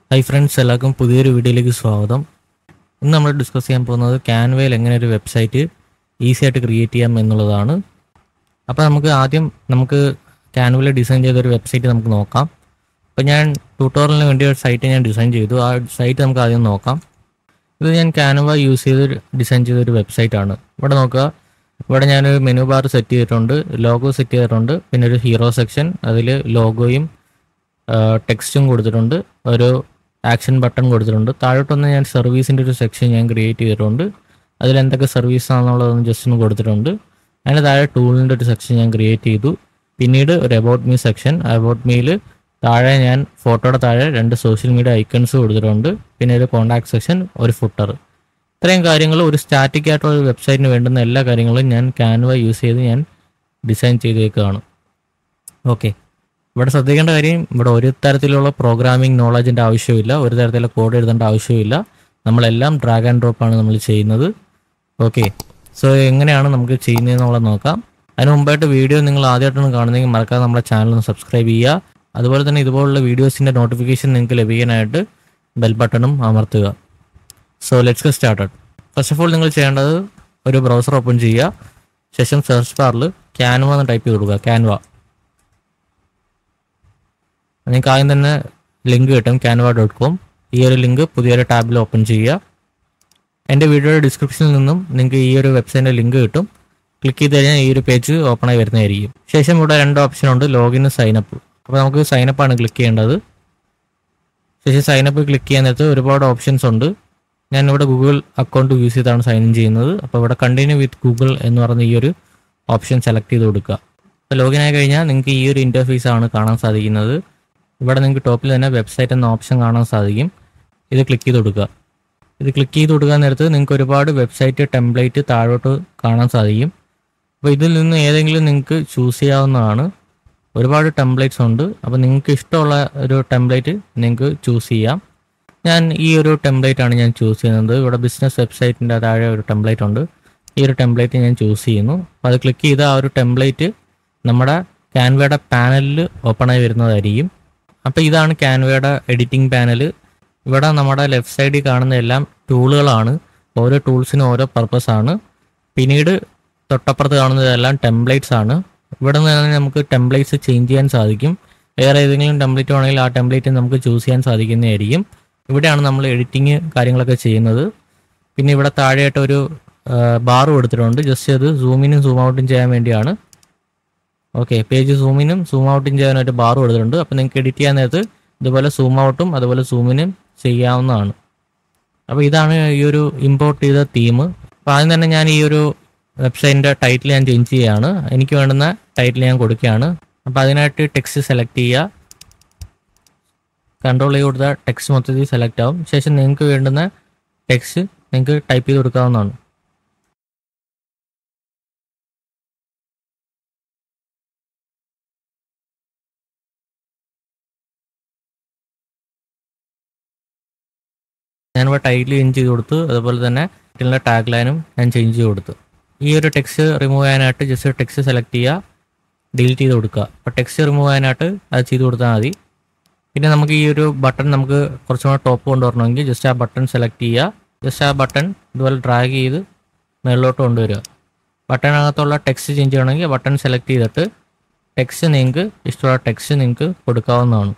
hi friends എല്ലാവർക്കും പുതിയൊരു വീഡിയോയിലേക്ക് സ്വാഗതം ഇന്ന് നമ്മൾ ഡിസ്കസ് ചെയ്യാൻ പോകുന്നത് ക്യാൻവയിൽ എങ്ങനെ ഒരു വെബ്സൈറ്റ് ഈസി ആയിട്ട് ക്രിയേറ്റ് ചെയ്യാം എന്നുള്ളതാണ് അപ്പോൾ നമുക്ക് ആദ്യം നമുക്ക് ക്യാൻവയിൽ ഡിസൈൻ ചെയ്ത ഒരു വെബ്സൈറ്റ് നമുക്ക് നോക്കാം അപ്പോൾ ഞാൻ ട്യൂട്ടോറിയലിന് വേണ്ടി ഒരു സൈറ്റ് ഞാൻ ഡിസൈൻ ചെയ്തു ആ സൈറ്റ് നമുക്ക് ആദ്യം നോക്കാം ഇത് ഞാൻ ക്യാൻവ യൂസ് ചെയ്ത് ഡിസൈൻ ചെയ്ത ഒരു വെബ്സൈറ്റ് ആണ് ഇവിടെ നോക്കുക ഇവിടെ ഞാനൊരു മെനു ബാർ സെറ്റ് ചെയ്തിട്ടുണ്ട് ലോഗോ സെറ്റ് ചെയ്തിട്ടുണ്ട് പിന്നെ ഒരു ഹീറോ സെക്ഷൻ അതിൽ ലോഗോയും ടെക്സ്റ്റും കൊടുത്തിട്ടുണ്ട് ഒരു ആക്ഷൻ ബട്ടൺ കൊടുത്തിട്ടുണ്ട് താഴോട്ടൊന്ന് ഞാൻ സർവീസിൻ്റെ ഒരു സെക്ഷൻ ഞാൻ ക്രിയേറ്റ് ചെയ്തിട്ടുണ്ട് അതിൽ എന്തൊക്കെ സർവീസ് ആണെന്നുള്ളതൊന്ന് ജസ്റ്റ് ഒന്ന് കൊടുത്തിട്ടുണ്ട് അതിന് താഴെ ടൂളിൻ്റെ ഒരു സെക്ഷൻ ഞാൻ ക്രിയേറ്റ് ചെയ്തു പിന്നീട് ഒരു അബൌട്ട് മീ സെക്ഷൻ അബൌട്ട് മീയിൽ താഴെ ഞാൻ ഫോട്ടോയുടെ താഴെ രണ്ട് സോഷ്യൽ മീഡിയ ഐക്കൺസ് കൊടുത്തിട്ടുണ്ട് പിന്നെ ഒരു കോൺടാക്ട് സെക്ഷൻ ഒരു ഫുട്ടർ ഇത്രയും കാര്യങ്ങൾ ഒരു സ്റ്റാറ്റിക് ആയിട്ടുള്ള ഒരു വെബ്സൈറ്റിന് വേണ്ടുന്ന എല്ലാ കാര്യങ്ങളും ഞാൻ ക്യാൻവ യൂസ് ചെയ്ത് ഞാൻ ഡിസൈൻ ചെയ്തേക്കുകയാണ് ഓക്കെ ഇവിടെ ശ്രദ്ധിക്കേണ്ട കാര്യം ഇവിടെ ഒരു തരത്തിലുള്ള പ്രോഗ്രാമിംഗ് നോളജിൻ്റെ ആവശ്യമില്ല ഒരു തരത്തിലുള്ള കോഡ് എഴുതേണ്ട ആവശ്യമില്ല നമ്മളെല്ലാം ഡ്രാഗ് ആൻഡ് ഡ്രോപ്പ് ആണ് നമ്മൾ ചെയ്യുന്നത് ഓക്കെ സോ എങ്ങനെയാണ് നമുക്ക് ചെയ്യുന്നതെന്നുള്ളത് നോക്കാം അതിന് മുമ്പായിട്ട് വീഡിയോ നിങ്ങൾ ആദ്യമായിട്ടാണ് കാണുന്നതെങ്കിൽ മറക്കാതെ നമ്മുടെ ചാനൽ ഒന്ന് സബ്സ്ക്രൈബ് ചെയ്യുക അതുപോലെ തന്നെ ഇതുപോലുള്ള വീഡിയോസിൻ്റെ നോട്ടിഫിക്കേഷൻ നിങ്ങൾക്ക് ലഭിക്കാനായിട്ട് ബെൽ ബട്ടണും അമർത്തുക so let's get started first of all നിങ്ങൾ ചെയ്യേണ്ടത് ഒരു ബ്രൗസർ ഓപ്പൺ ചെയ്യുക ശേഷം സെർച്ച് ബാറിൽ ക്യാൻവ എന്ന് ടൈപ്പ് ചെയ്ത് കൊടുക്കുക ക്യാൻവ നിങ്ങൾക്ക് ആദ്യം തന്നെ ലിങ്ക് കിട്ടും ക്യാൻവ ഡോട്ട് കോം ഈ ഒരു ലിങ്ക് പുതിയൊരു ടാബിൽ ഓപ്പൺ ചെയ്യുക എൻ്റെ വീഡിയോയുടെ ഡിസ്ക്രിപ്ഷനിൽ നിന്നും നിങ്ങൾക്ക് ഈ ഒരു വെബ്സൈറ്റിൻ്റെ ലിങ്ക് കിട്ടും ക്ലിക്ക് ചെയ്ത് കഴിഞ്ഞാൽ ഈ ഒരു പേജ് ഓപ്പൺ ആയി വരുന്നതായിരിക്കും ശേഷം ഇവിടെ രണ്ട് ഓപ്ഷൻ ഉണ്ട് ലോഗിൻ സൈനപ്പ് അപ്പോൾ നമുക്ക് സൈനപ്പ് ആണ് ക്ലിക്ക് ചെയ്യേണ്ടത് ശേഷം സൈനപ്പ് ക്ലിക്ക് ചെയ്യാൻ നേരത്ത് ഒരുപാട് ഓപ്ഷൻസ് ഉണ്ട് ഞാൻ ഇവിടെ ഗൂഗിൾ അക്കൗണ്ട് യൂസ് ചെയ്താണ് സൈൻ ഇൻ ചെയ്യുന്നത് അപ്പോൾ ഇവിടെ കണ്ടിന്യൂ വിത്ത് ഗൂഗിൾ എന്ന് പറയുന്ന ഈ ഒരു ഓപ്ഷൻ സെലക്ട് ചെയ്ത് കൊടുക്കുക അപ്പോൾ ലോഗിൻ ആയി കഴിഞ്ഞാൽ നിങ്ങൾക്ക് ഈ ഒരു ഇൻ്റർഫേസ് ആണ് കാണാൻ സാധിക്കുന്നത് ഇവിടെ നിങ്ങൾക്ക് ടോപ്പിൽ തന്നെ വെബ്സൈറ്റ് എന്ന ഓപ്ഷൻ കാണാൻ സാധിക്കും ഇത് ക്ലിക്ക് ചെയ്ത് കൊടുക്കുക ഇത് ക്ലിക്ക് ചെയ്ത് കൊടുക്കാൻ നേരത്ത് നിങ്ങൾക്ക് ഒരുപാട് വെബ്സൈറ്റ് ടെംപ്ലേറ്റ് താഴോട്ട് കാണാൻ സാധിക്കും അപ്പോൾ ഇതിൽ നിന്ന് ഏതെങ്കിലും നിങ്ങൾക്ക് ചൂസ് ചെയ്യാവുന്നതാണ് ഒരുപാട് ടെംപ്ലേറ്റ്സ് ഉണ്ട് അപ്പോൾ നിങ്ങൾക്ക് ഇഷ്ടമുള്ള ഒരു ടെംപ്ലേറ്റ് നിങ്ങൾക്ക് ചൂസ് ചെയ്യാം ഞാൻ ഈ ഒരു ടെംപ്ലേറ്റ് ആണ് ഞാൻ ചൂസ് ചെയ്യുന്നത് ഇവിടെ ബിസിനസ് വെബ്സൈറ്റിൻ്റെ താഴെ ഒരു ടെംപ്ലേറ്റ് ഉണ്ട് ഈ ഒരു ടെംപ്ലേറ്റ് ഞാൻ ചൂസ് ചെയ്യുന്നു അപ്പോൾ അത് ക്ലിക്ക് ചെയ്ത് ആ ഒരു ടെംപ്ലേറ്റ് നമ്മുടെ ക്യാൻവയുടെ പാനലിൽ ഓപ്പൺ ആയി വരുന്നതായിരിക്കും അപ്പോൾ ഇതാണ് ക്യാൻവയുടെ എഡിറ്റിംഗ് പാനൽ ഇവിടെ നമ്മുടെ ലെഫ്റ്റ് സൈഡിൽ കാണുന്ന എല്ലാം ടൂളുകളാണ് ഓരോ ടൂൾസിനും ഓരോ പർപ്പസ് ആണ് പിന്നീട് തൊട്ടപ്പുറത്ത് കാണുന്നതെല്ലാം ടെംപ്ലേറ്റ്സ് ആണ് ഇവിടെ നിന്ന് നമുക്ക് ടെംപ്ലേറ്റ്സ് ചേഞ്ച് ചെയ്യാൻ സാധിക്കും വേറെ ഏതെങ്കിലും ടെംപ്ലേറ്റ് ആണെങ്കിൽ ആ ടെംപ്ലേറ്റ് നമുക്ക് ചൂസ് ചെയ്യാൻ സാധിക്കുന്നതായിരിക്കും ഇവിടെയാണ് നമ്മൾ എഡിറ്റിങ് കാര്യങ്ങളൊക്കെ ചെയ്യുന്നത് പിന്നെ ഇവിടെ താഴെയായിട്ട് ഒരു ബാർ കൊടുത്തിട്ടുണ്ട് ജസ്റ്റ് അത് സൂമിനും സൂം ഔട്ടും ചെയ്യാൻ വേണ്ടിയാണ് ഓക്കെ പേജ് സൂമിനും സൂം ഔട്ടും ചെയ്യാനായിട്ട് ബാർ കൊടുത്തിട്ടുണ്ട് അപ്പോൾ നിങ്ങൾക്ക് എഡിറ്റ് ചെയ്യാൻ നേരത്ത് ഇതുപോലെ സൂം ഔട്ടും അതുപോലെ സൂമിനും ചെയ്യാവുന്നതാണ് അപ്പോൾ ഇതാണ് ഈ ഒരു ഇമ്പോർട്ട് ചെയ്ത തീം അപ്പോൾ ആദ്യം തന്നെ ഞാൻ ഈ ഒരു വെബ്സൈറ്റിൻ്റെ ടൈറ്റിൽ ഞാൻ ചേഞ്ച് ചെയ്യുകയാണ് എനിക്ക് വേണ്ടുന്ന ടൈറ്റിൽ ഞാൻ കൊടുക്കുകയാണ് അപ്പോൾ അതിനായിട്ട് ടെക്സ്റ്റ് സെലക്ട് ചെയ്യുക കൺട്രോൾ ചെയ്ത് കൊടുത്താൽ ടെക്സ്റ്റ് മൊത്തത്തിൽ സെലക്ട് ആവും ശേഷം നിങ്ങൾക്ക് വേണ്ടുന്ന ടെക്സ്റ്റ് നിങ്ങൾക്ക് ടൈപ്പ് ചെയ്ത് കൊടുക്കാവുന്നതാണ് ഞാനിവിടെ ടൈറ്റിൽ ചേഞ്ച് ചെയ്ത് കൊടുത്തു അതുപോലെ തന്നെ ടൈറ്റിലിൻ്റെ ടാഗ് ലൈനും ഞാൻ ചേഞ്ച് ചെയ്ത് കൊടുത്തു ഈ ഒരു ടെക്സ്റ്റ് റിമൂവ് ചെയ്യാനായിട്ട് ജസ്റ്റ് ടെക്സ്റ്റ് സെലക്ട് ചെയ്യുക ഡിലീറ്റ് ചെയ്ത് കൊടുക്കുക അപ്പോൾ ടെക്സ്റ്റ് റിമൂവ് ചെയ്യാനായിട്ട് അത് ചെയ്ത് കൊടുത്താൽ മതി പിന്നെ നമുക്ക് ഈ ഒരു ബട്ടൺ നമുക്ക് കുറച്ചും കൂടെ ടോപ്പ് കൊണ്ടുവരണമെങ്കിൽ ജസ്റ്റ് ആ ബട്ടൺ സെലക്ട് ചെയ്യുക ജസ്റ്റ് ആ ബട്ടൺ ഇതുപോലെ ഡ്രാഗ് ചെയ്ത് മുകളിലോട്ട് കൊണ്ടുവരിക ബട്ടണിനകത്തുള്ള ടെക്സ്റ്റ് ചേഞ്ച് ചെയ്യണമെങ്കിൽ ബട്ടൺ സെലക്ട് ചെയ്തിട്ട് ടെക്സ്റ്റ് നിങ്ങൾക്ക് ഇഷ്ടമുള്ള ടെക്സ്റ്റ് നിങ്ങൾക്ക് കൊടുക്കാവുന്നതാണ്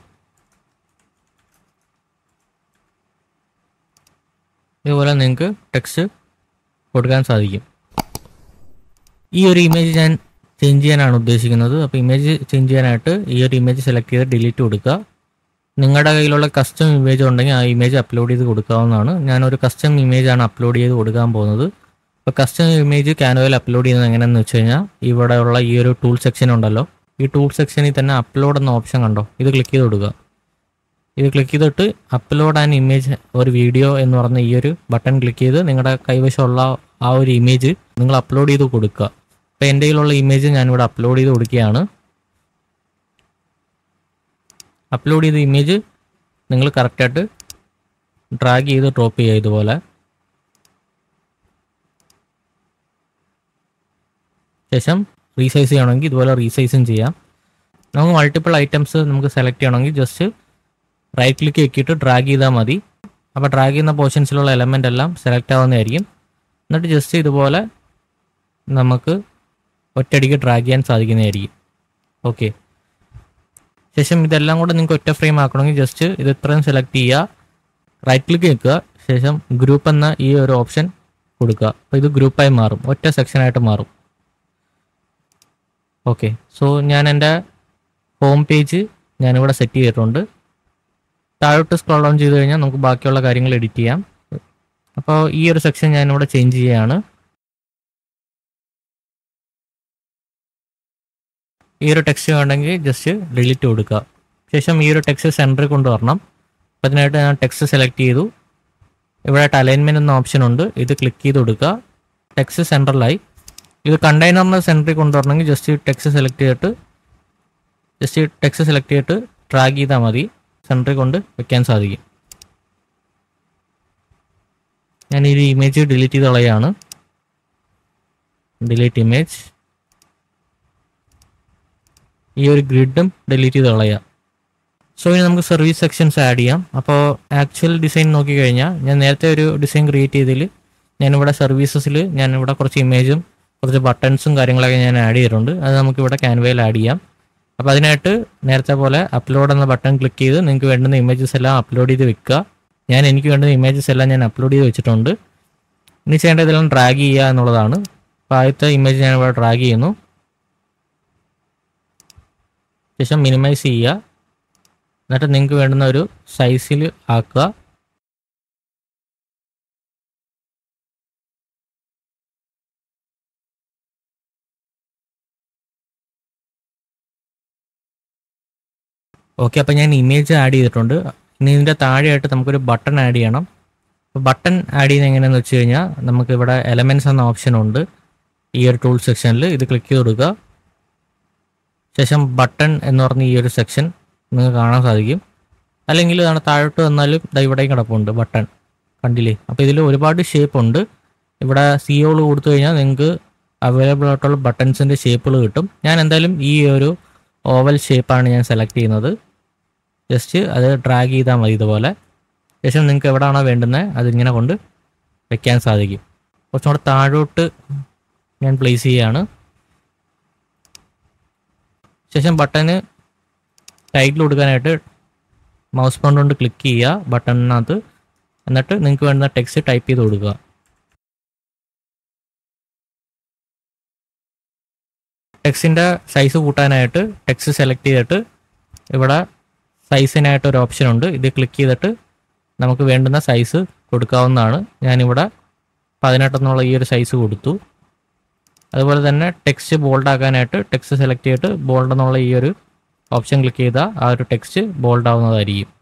ഇതുപോലെ നിങ്ങൾക്ക് ടെക്സ്റ്റ് കൊടുക്കാൻ സാധിക്കും ഈ ഒരു ഇമേജ് ഞാൻ ചേഞ്ച് ചെയ്യാനാണ് ഉദ്ദേശിക്കുന്നത് അപ്പോൾ ഇമേജ് ചേഞ്ച് ചെയ്യാനായിട്ട് ഈ ഒരു ഇമേജ് സെലക്ട് ചെയ്ത് ഡിലീറ്റ് കൊടുക്കുക നിങ്ങളുടെ കയ്യിലുള്ള കസ്റ്റം ഇമേജ് ഉണ്ടെങ്കിൽ ആ ഇമേജ് അപ്ലോഡ് ചെയ്ത് കൊടുക്കാവുന്നതാണ് ഞാനൊരു കസ്റ്റം ഇമേജ് ആണ് അപ്ലോഡ് ചെയ്ത് കൊടുക്കാൻ പോകുന്നത് അപ്പോൾ കസ്റ്റം ഇമേജ് ക്യാൻവയിൽ അപ്ലോഡ് ചെയ്യുന്നത് എങ്ങനെയാണെന്ന് വെച്ച് കഴിഞ്ഞാൽ ഇവിടെയുള്ള ഈ ഒരു ടൂൾ സെക്ഷൻ ഉണ്ടല്ലോ ഈ ടൂൾ സെക്ഷനിൽ തന്നെ അപ്ലോഡ് എന്ന ഓപ്ഷൻ കണ്ടോ ഇത് ക്ലിക്ക് ചെയ്ത് കൊടുക്കുക ഇത് ക്ലിക്ക് ചെയ്തിട്ട് അപ്ലോഡ് ആൻഡ് ഇമേജ് ഒരു വീഡിയോ എന്ന് പറഞ്ഞ ഈ ഒരു ബട്ടൺ ക്ലിക്ക് ചെയ്ത് നിങ്ങളുടെ കൈവശമുള്ള ആ ഒരു ഇമേജ് നിങ്ങൾ അപ്ലോഡ് ചെയ്ത് കൊടുക്കുക അപ്പോൾ എൻ്റെ കയ്യിലുള്ള ഇമേജ് ഞാനിവിടെ അപ്ലോഡ് ചെയ്ത് കൊടുക്കുകയാണ് അപ്ലോഡ് ചെയ്ത ഇമേജ് നിങ്ങൾ കറക്റ്റായിട്ട് ഡ്രാഗ് ചെയ്ത് ഡ്രോപ്പ് ചെയ്യുക ഇതുപോലെ ശേഷം റീസൈസ് ചെയ്യണമെങ്കിൽ ഇതുപോലെ റീസൈസും ചെയ്യാം നമുക്ക് മൾട്ടിപ്പിൾ ഐറ്റംസ് നമുക്ക് സെലക്ട് ചെയ്യണമെങ്കിൽ ജസ്റ്റ് റൈറ്റ് ക്ലിക്ക് വെക്കിയിട്ട് ഡ്രാഗ് ചെയ്താൽ മതി അപ്പോൾ ഡ്രാഗ് ചെയ്യുന്ന പോർഷൻസിലുള്ള എലമെൻ്റ് എല്ലാം സെലക്ട് ആവുന്നതായിരിക്കും എന്നിട്ട് ജസ്റ്റ് ഇതുപോലെ നമുക്ക് ഒറ്റയടിക്ക് ഡ്രാഗ് ചെയ്യാൻ സാധിക്കുന്നതായിരിക്കും ഓക്കെ ശേഷം ഇതെല്ലാം കൂടെ നിങ്ങൾക്ക് ഒറ്റ ഫ്രെയിം ആക്കണമെങ്കിൽ ജസ്റ്റ് ഇത് ഇത്രയും സെലക്ട് ചെയ്യുക റൈറ്റ് ക്ലിക്ക് വെക്കുക ശേഷം ഗ്രൂപ്പ് എന്ന ഈ ഒരു ഓപ്ഷൻ കൊടുക്കുക അപ്പോൾ ഇത് ഗ്രൂപ്പായി മാറും ഒറ്റ സെക്ഷനായിട്ട് മാറും ഓക്കെ സോ ഞാൻ എൻ്റെ ഹോം പേജ് ഞാനിവിടെ സെറ്റ് ചെയ്തിട്ടുണ്ട് താഴോട്ട് സ്ക്രോൾ ഡൗൺ ചെയ്ത് കഴിഞ്ഞാൽ നമുക്ക് ബാക്കിയുള്ള കാര്യങ്ങൾ എഡിറ്റ് ചെയ്യാം അപ്പോൾ ഈ ഒരു സെക്ഷൻ ഞാനിവിടെ ചേഞ്ച് ചെയ്യുകയാണ് ഈ ഒരു ടെക്സ്റ്റ് വേണമെങ്കിൽ ജസ്റ്റ് ഡിലീറ്റ് കൊടുക്കുക ശേഷം ഈ ഒരു ടെക്സ്റ്റ് സെൻറ്ററിൽ കൊണ്ടുവരണം അപ്പം അതിനായിട്ട് ഞാൻ ടെക്സ്റ്റ് സെലക്ട് ചെയ്തു ഇവിടെ അലൈൻമെൻറ്റ് എന്ന ഓപ്ഷൻ ഉണ്ട് ഇത് ക്ലിക്ക് ചെയ്ത് കൊടുക്കുക ടെക്സ്റ്റ് സെൻട്രലായി ഇത് കണ്ടെയ്നറിന് സെൻറ്ററിൽ കൊണ്ടുവരണമെങ്കിൽ ജസ്റ്റ് ടെക്സ്റ്റ് സെലക്ട് ചെയ്തിട്ട് ജസ്റ്റ് ടെക്സ്റ്റ് സെലക്ട് ചെയ്തിട്ട് ട്രാക്ക് ചെയ്താൽ മതി സെൻറ്ററിൽ കൊണ്ട് വെക്കാൻ സാധിക്കും ഞാൻ ഈ ഇമേജ് ഡിലീറ്റ് ചെയ്ത് കളയാണ് ഡിലീറ്റ് ഇമേജ് ഈ ഒരു ഗ്രിഡും ഡിലീറ്റ് ചെയ്ത് കളയാം സോ ഇനി നമുക്ക് സർവീസ് സെക്ഷൻസ് ആഡ് ചെയ്യാം അപ്പോൾ ആക്ച്വൽ ഡിസൈൻ നോക്കിക്കഴിഞ്ഞാൽ ഞാൻ നേരത്തെ ഒരു ഡിസൈൻ ക്രിയേറ്റ് ചെയ്തതിൽ ഞാനിവിടെ സർവീസസിൽ ഞാനിവിടെ കുറച്ച് ഇമേജും കുറച്ച് ബട്ടൺസും കാര്യങ്ങളൊക്കെ ഞാൻ ആഡ് ചെയ്തിട്ടുണ്ട് അത് നമുക്കിവിടെ ക്യാൻവയിൽ ആഡ് ചെയ്യാം അപ്പോൾ അതിനായിട്ട് നേരത്തെ പോലെ അപ്ലോഡ് എന്ന ബട്ടൺ ക്ലിക്ക് ചെയ്ത് നിങ്ങൾക്ക് വേണ്ടുന്ന ഇമേജസ് എല്ലാം അപ്ലോഡ് ചെയ്ത് വെക്കുക ഞാൻ എനിക്ക് വേണ്ടുന്ന ഇമേജസ് എല്ലാം ഞാൻ അപ്ലോഡ് ചെയ്ത് വെച്ചിട്ടുണ്ട് ഇനി ചെയ്യേണ്ടത് ഇതെല്ലാം ഡ്രാഗ് ചെയ്യുക എന്നുള്ളതാണ് അപ്പോൾ ആദ്യത്തെ ഇമേജ് ഞാൻ ഇവിടെ ഡ്രാഗ് ചെയ്യുന്നു ശേഷം മിനിമൈസ് ചെയ്യുക എന്നിട്ട് നിങ്ങൾക്ക് വേണ്ടുന്ന ഒരു സൈസിൽ ആക്കുക ഓക്കെ അപ്പോൾ ഞാൻ ഇമേജ് ആഡ് ചെയ്തിട്ടുണ്ട് ഇനി ഇതിൻ്റെ താഴെയായിട്ട് നമുക്കൊരു ബട്ടൺ ആഡ് ചെയ്യണം അപ്പോൾ ബട്ടൺ ആഡ് ചെയ്യുന്നത് എങ്ങനെയാണെന്ന് വെച്ച് കഴിഞ്ഞാൽ നമുക്ക് ഇവിടെ എലമെൻറ്റ്സ് എന്ന ഓപ്ഷൻ ഉണ്ട് ഈ ഒരു ടൂൾ സെക്ഷനിൽ ഇത് ക്ലിക്ക് ചെയ്ത് കൊടുക്കുക ശേഷം ബട്ടൺ എന്ന് പറഞ്ഞ ഈ ഒരു സെക്ഷൻ നിങ്ങൾക്ക് കാണാൻ സാധിക്കും അല്ലെങ്കിൽ ഇതാണ് താഴോട്ട് വന്നാലും ദാ ഇവിടെയും കിടപ്പുണ്ട് ബട്ടൺ കണ്ടില്ലേ അപ്പോൾ ഇതിൽ ഒരുപാട് ഷേപ്പ് ഉണ്ട് ഇവിടെ സിഒകൾ കൊടുത്തു കഴിഞ്ഞാൽ നിങ്ങൾക്ക് അവൈലബിൾ ആയിട്ടുള്ള ബട്ടൺസിൻ്റെ ഷേപ്പുകൾ കിട്ടും ഞാൻ എന്തായാലും ഈ ഒരു ഓവൽ ഷേപ്പാണ് ഞാൻ സെലക്ട് ചെയ്യുന്നത് ജസ്റ്റ് അത് ഡ്രാഗ് ചെയ്താൽ മതി ഇതുപോലെ ശേഷം നിങ്ങൾക്ക് എവിടെയാണോ വേണ്ടുന്നത് അതിങ്ങനെ കൊണ്ട് വെക്കാൻ സാധിക്കും കുറച്ചും കൂടെ താഴോട്ട് ഞാൻ പ്ലേസ് ചെയ്യുകയാണ് ശേഷം ബട്ടന് ടൈറ്റിൽ കൊടുക്കാനായിട്ട് മൗസ് പോയിന്റ് കൊണ്ട് ക്ലിക്ക് ചെയ്യുക ബട്ടണിനകത്ത് എന്നിട്ട് നിങ്ങൾക്ക് വേണ്ടുന്ന ടെക്സ്റ്റ് ടൈപ്പ് ചെയ്ത് കൊടുക്കുക ടെക്സ്റ്റിൻ്റെ സൈസ് കൂട്ടാനായിട്ട് ടെക്സ്റ്റ് സെലക്ട് ചെയ്തിട്ട് ഇവിടെ സൈസിനായിട്ട് ഒരു ഓപ്ഷൻ ഉണ്ട് ഇത് ക്ലിക്ക് ചെയ്തിട്ട് നമുക്ക് വേണ്ടുന്ന സൈസ് കൊടുക്കാവുന്നതാണ് ഞാനിവിടെ പതിനെട്ടെന്നുള്ള ഈ ഒരു സൈസ് കൊടുത്തു അതുപോലെ തന്നെ ടെക്സ്റ്റ് ബോൾഡ് ആക്കാനായിട്ട് ടെക്സ്റ്റ് സെലക്ട് ചെയ്തിട്ട് ബോൾഡ് എന്നുള്ള ഈ ഒരു ഓപ്ഷൻ ക്ലിക്ക് ചെയ്താൽ ആ ഒരു ടെക്സ്റ്റ് ബോൾഡ് ആവുന്നതായിരിക്കും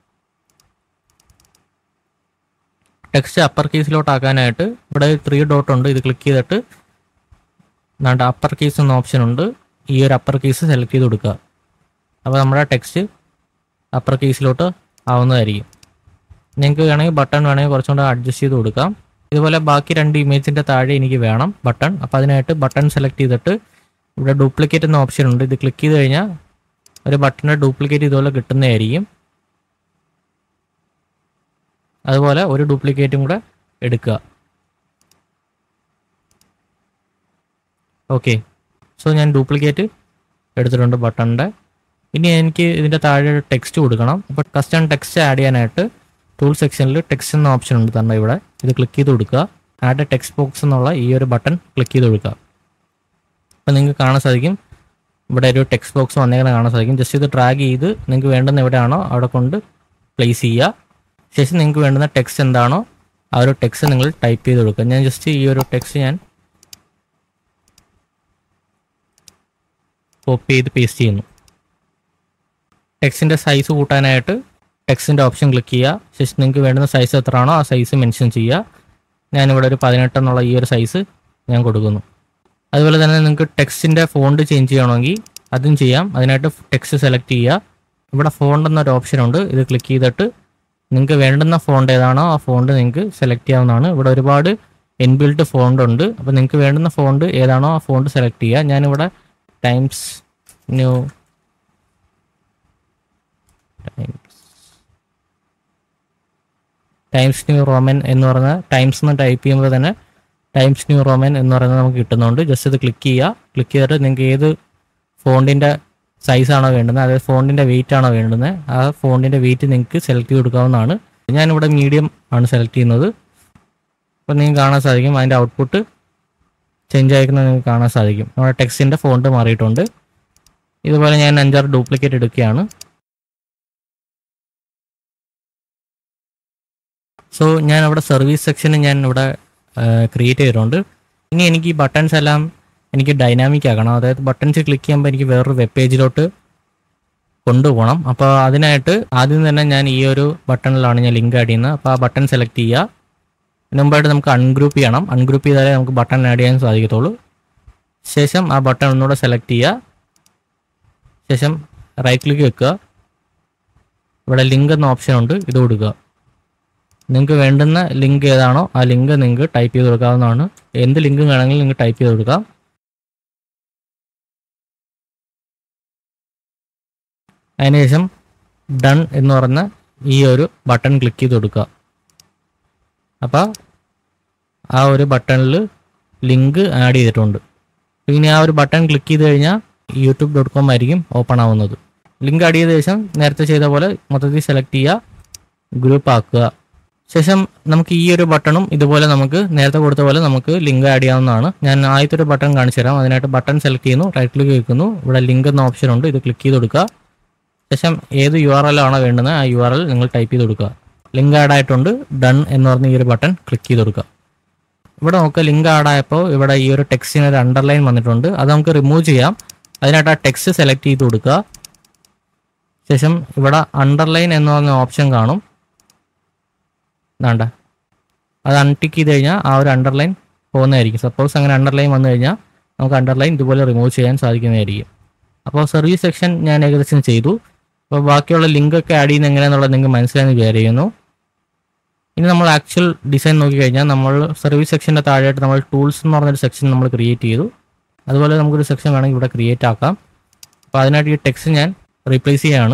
ടെക്സ്റ്റ് അപ്പർ കേസിലോട്ട് ആക്കാനായിട്ട് ഇവിടെ ത്രീ ഡോട്ട് ഉണ്ട് ഇത് ക്ലിക്ക് ചെയ്തിട്ട് നാണ്ട് അപ്പർ കേസ് എന്ന ഓപ്ഷൻ ഉണ്ട് ഈ ഒരു അപ്പർ കേസ് സെലക്ട് ചെയ്ത് കൊടുക്കുക അപ്പോൾ നമ്മുടെ ടെക്സ്റ്റ് അപ്പർ കേസിലോട്ട് ആവുന്നതായിരിക്കും നിങ്ങൾക്ക് വേണമെങ്കിൽ ബട്ടൺ വേണമെങ്കിൽ കുറച്ചും കൂടെ അഡ്ജസ്റ്റ് ചെയ്ത് കൊടുക്കാം ഇതുപോലെ ബാക്കി രണ്ട് ഇമേജിൻ്റെ താഴെ എനിക്ക് വേണം ബട്ടൺ അപ്പോൾ അതിനായിട്ട് ബട്ടൺ സെലക്ട് ചെയ്തിട്ട് ഇവിടെ ഡ്യൂപ്ലിക്കേറ്റ് എന്ന ഓപ്ഷൻ ഉണ്ട് ഇത് ക്ലിക്ക് ചെയ്ത് കഴിഞ്ഞാൽ ഒരു ബട്ടണിൻ്റെ ഡ്യൂപ്ലിക്കേറ്റ് ഇതുപോലെ കിട്ടുന്നതായിരിക്കും അതുപോലെ ഒരു ഡ്യൂപ്ലിക്കേറ്റും കൂടെ എടുക്കുക ഓക്കെ സോ ഞാൻ ഡ്യൂപ്ലിക്കേറ്റ് എടുത്തിട്ടുണ്ട് ബട്ടണിൻ്റെ ഇനി എനിക്ക് ഇതിൻ്റെ താഴെ ടെക്സ്റ്റ് കൊടുക്കണം അപ്പോൾ കസ്റ്റം ടെക്സ്റ്റ് ആഡ് ചെയ്യാനായിട്ട് ടൂൾ സെക്ഷനിൽ ടെക്സ്റ്റ് എന്ന ഓപ്ഷൻ ഉണ്ട് തന്നെ ഇവിടെ ഇത് ക്ലിക്ക് ചെയ്ത് കൊടുക്കുക ആഡ് ടെക്സ്റ്റ് ബോക്സ് എന്നുള്ള ഈ ഒരു ബട്ടൺ ക്ലിക്ക് ചെയ്ത് കൊടുക്കുക അപ്പോൾ നിങ്ങൾക്ക് കാണാൻ സാധിക്കും ഇവിടെ ഒരു ടെക്സ്റ്റ് ബോക്സ് വന്നേക്കണം കാണാൻ സാധിക്കും ജസ്റ്റ് ഇത് ഡ്രാഗ് ചെയ്ത് നിങ്ങൾക്ക് വേണ്ടുന്ന എവിടെയാണോ അവിടെ കൊണ്ട് പ്ലേസ് ചെയ്യുക ശേഷം നിങ്ങൾക്ക് വേണ്ടുന്ന ടെക്സ്റ്റ് എന്താണോ ആ ഒരു ടെക്സ്റ്റ് നിങ്ങൾ ടൈപ്പ് ചെയ്ത് കൊടുക്കുക ഞാൻ ജസ്റ്റ് ഈ ഒരു ടെക്സ്റ്റ് ഞാൻ കോപ്പി ചെയ്ത് പേസ്റ്റ് ചെയ്യുന്നു ടെക്സ്റ്റിൻ്റെ സൈസ് കൂട്ടാനായിട്ട് ടെക്സ്റ്റിൻ്റെ ഓപ്ഷൻ ക്ലിക്ക് ചെയ്യുക ശേഷം നിങ്ങൾക്ക് വേണ്ടുന്ന സൈസ് എത്രയാണോ ആ സൈസ് മെൻഷൻ ചെയ്യുക ഞാനിവിടെ ഒരു പതിനെട്ട് എന്നുള്ള ഈ ഒരു സൈസ് ഞാൻ കൊടുക്കുന്നു അതുപോലെ തന്നെ നിങ്ങൾക്ക് ടെക്സ്റ്റിൻ്റെ ഫോണ്ട് ചേഞ്ച് ചെയ്യണമെങ്കിൽ അതും ചെയ്യാം അതിനായിട്ട് ടെക്സ്റ്റ് സെലക്ട് ചെയ്യുക ഇവിടെ ഫോണ്ട് എന്നൊരു ഓപ്ഷൻ ഉണ്ട് ഇത് ക്ലിക്ക് ചെയ്തിട്ട് നിങ്ങൾക്ക് വേണ്ടുന്ന ഫോണ്ട് ഏതാണോ ആ ഫോണ്ട് നിങ്ങൾക്ക് സെലക്ട് ചെയ്യാവുന്നതാണ് ഇവിടെ ഒരുപാട് ഇൻബിൽട്ട് ഫോണ്ട് ഉണ്ട് അപ്പോൾ നിങ്ങൾക്ക് വേണ്ടുന്ന ഫോണ്ട് ഏതാണോ ആ ഫോണ്ട് സെലക്ട് ചെയ്യുക ഞാനിവിടെ Times New Times Times New Roman എന്ന് പറയുന്ന ടൈംസ് എന്ന് ടൈപ്പ് ചെയ്യുമ്പോൾ തന്നെ ടൈംസ് ന്യൂ റോമൻ എന്ന് പറയുന്നത് നമുക്ക് കിട്ടുന്നുണ്ട് ജസ്റ്റ് ഇത് ക്ലിക്ക് ചെയ്യുക ക്ലിക്ക് ചെയ്തിട്ട് നിങ്ങൾക്ക് ഏത് ഫോണ്ടിൻ്റെ സൈസാണോ വേണ്ടുന്നത് അതായത് ഫോണ്ടിൻ്റെ വെയിറ്റ് ആണോ വേണ്ടുന്നത് ആ ഫോണ്ടിൻ്റെ വെയിറ്റ് നിങ്ങൾക്ക് സെലക്ട് ചെയ്ത് കൊടുക്കാവുന്നതാണ് ഞാനിവിടെ മീഡിയം ആണ് സെലക്ട് ചെയ്യുന്നത് അപ്പോൾ നിങ്ങൾക്ക് കാണാൻ സാധിക്കും അതിൻ്റെ ഔട്ട്പുട്ട് ചേഞ്ച് ആയിരിക്കുന്നത് നിങ്ങൾക്ക് കാണാൻ സാധിക്കും നമ്മുടെ ടെക്സ്റ്റിൻ്റെ ഫോണ്ട് മാറിയിട്ടുണ്ട് ഇതുപോലെ ഞാൻ അഞ്ചാറ് ഡ്യൂപ്ലിക്കേറ്റ് എടുക്കുകയാണ് സോ ഞാൻ അവിടെ സർവീസ് സെക്ഷന് ഞാൻ ഇവിടെ ക്രിയേറ്റ് ചെയ്തിട്ടുണ്ട് ഇനി എനിക്ക് ഈ ബട്ടൺസ് എല്ലാം എനിക്ക് ഡൈനാമിക് ആക്കണം അതായത് ബട്ടൺസ് ക്ലിക്ക് ചെയ്യുമ്പോൾ എനിക്ക് വേറൊരു വെബ് പേജിലോട്ട് കൊണ്ടുപോകണം അപ്പോൾ അതിനായിട്ട് ആദ്യം തന്നെ ഞാൻ ഈ ഒരു ബട്ടണിലാണ് ഞാൻ ലിങ്ക് ആഡ് ചെയ്യുന്നത് അപ്പോൾ ആ ബട്ടൺ സെലക്ട് ചെയ്യുക അതിന് മുമ്പായിട്ട് നമുക്ക് അൺഗ്രൂപ്പ് ചെയ്യണം അൺഗ്രൂപ്പ് ചെയ്താലേ നമുക്ക് ബട്ടൺ ആഡ് ചെയ്യാൻ സാധിക്കത്തുള്ളൂ ശേഷം ആ ബട്ടൺ ഒന്നുകൂടെ സെലക്ട് ചെയ്യുക ശേഷം റൈറ്റ് ക്ലിക്ക് വെക്കുക ഇവിടെ ലിങ്ക് എന്ന ഓപ്ഷൻ ഉണ്ട് ഇത് കൊടുക്കുക നിങ്ങൾക്ക് വേണ്ടുന്ന ലിങ്ക് ഏതാണോ ആ ലിങ്ക് നിങ്ങൾക്ക് ടൈപ്പ് ചെയ്ത് കൊടുക്കാവുന്നതാണ് എന്ത് ലിങ്ക് വേണമെങ്കിലും നിങ്ങൾക്ക് ടൈപ്പ് ചെയ്ത് കൊടുക്കാം അതിനുശേഷം ഡൺ എന്ന് പറഞ്ഞ ഈ ഒരു ബട്ടൺ ക്ലിക്ക് ചെയ്ത് കൊടുക്കുക അപ്പോൾ ആ ഒരു ബട്ടണിൽ ലിങ്ക് ആഡ് ചെയ്തിട്ടുണ്ട് ഇനി ആ ഒരു ബട്ടൺ ക്ലിക്ക് ചെയ്ത് കഴിഞ്ഞാൽ യൂട്യൂബ് ഡോട്ട് കോം ആയിരിക്കും ഓപ്പൺ ആവുന്നത് ലിങ്ക് ആഡ് ചെയ്ത ശേഷം നേരത്തെ ചെയ്ത പോലെ മൊത്തത്തിൽ സെലക്ട് ചെയ്യുക ഗ്രൂപ്പ് ആക്കുക ശേഷം നമുക്ക് ഈ ഒരു ബട്ടണും ഇതുപോലെ നമുക്ക് നേരത്തെ കൊടുത്ത പോലെ നമുക്ക് ലിങ്ക് ആഡ് ചെയ്യാവുന്നതാണ് ഞാൻ ആദ്യത്തെ ഒരു ബട്ടൺ കാണിച്ചു തരാം അതിനായിട്ട് ബട്ടൺ സെലക്ട് ചെയ്യുന്നു റൈറ്റ് ക്ലിക്ക് വെക്കുന്നു ഇവിടെ ലിങ്ക് എന്ന ഓപ്ഷൻ ഉണ്ട് ഇത് ക്ലിക്ക് ചെയ്ത് കൊടുക്കുക ശേഷം ഏത് യു ആർ എൽ ആണോ വേണ്ടുന്നത് ആ യു ആർ എൽ നിങ്ങൾ ടൈപ്പ് ചെയ്ത് കൊടുക്കുക ലിങ്ക് ആഡ് ആയിട്ടുണ്ട് ഡൺ എന്ന് പറഞ്ഞ ഈ ഒരു ബട്ടൺ ക്ലിക്ക് ചെയ്ത് കൊടുക്കുക ഇവിടെ നമുക്ക് ലിങ്ക് ആഡ് ആയപ്പോൾ ഇവിടെ ഈ ഒരു ടെക്സ്റ്റിന് ഒരു അണ്ടർലൈൻ വന്നിട്ടുണ്ട് അത് നമുക്ക് റിമൂവ് ചെയ്യാം അതിനായിട്ട് ആ ടെക്സ്റ്റ് സെലക്ട് ചെയ്ത് കൊടുക്കുക ശേഷം ഇവിടെ അണ്ടർലൈൻ എന്ന് പറഞ്ഞ ഓപ്ഷൻ കാണും വേണ്ട അത് അൺടിക്ക് ചെയ്ത് കഴിഞ്ഞാൽ ആ ഒരു അണ്ടർലൈൻ പോകുന്നതായിരിക്കും സപ്പോസ് അങ്ങനെ അണ്ടർലൈൻ വന്നു കഴിഞ്ഞാൽ നമുക്ക് അണ്ടർലൈൻ ഇതുപോലെ റിമൂവ് ചെയ്യാൻ സാധിക്കുന്നതായിരിക്കും അപ്പോൾ സർവീസ് സെക്ഷൻ ഞാൻ ഏകദേശം ചെയ്തു അപ്പോൾ ബാക്കിയുള്ള ലിങ്ക് ഒക്കെ ആഡ് ചെയ്യുന്നത് എങ്ങനെയാണെന്നുള്ളത് നിങ്ങൾക്ക് മനസ്സിലായെന്ന് വിചാരിക്കുന്നു ഇനി നമ്മൾ ആക്ച്വൽ ഡിസൈൻ നോക്കിക്കഴിഞ്ഞാൽ നമ്മൾ സർവീസ് സെക്ഷൻ്റെ താഴെയായിട്ട് നമ്മൾ ടൂൾസ് എന്ന് പറഞ്ഞൊരു സെക്ഷൻ നമ്മൾ ക്രിയേറ്റ് ചെയ്തു അതുപോലെ നമുക്കൊരു സെക്ഷൻ വേണമെങ്കിൽ ഇവിടെ ക്രിയേറ്റ് ആക്കാം അപ്പോൾ അതിനായിട്ട് ഈ ടെക്സ്റ്റ് ഞാൻ റീപ്ലേസ് ചെയ്യുകയാണ്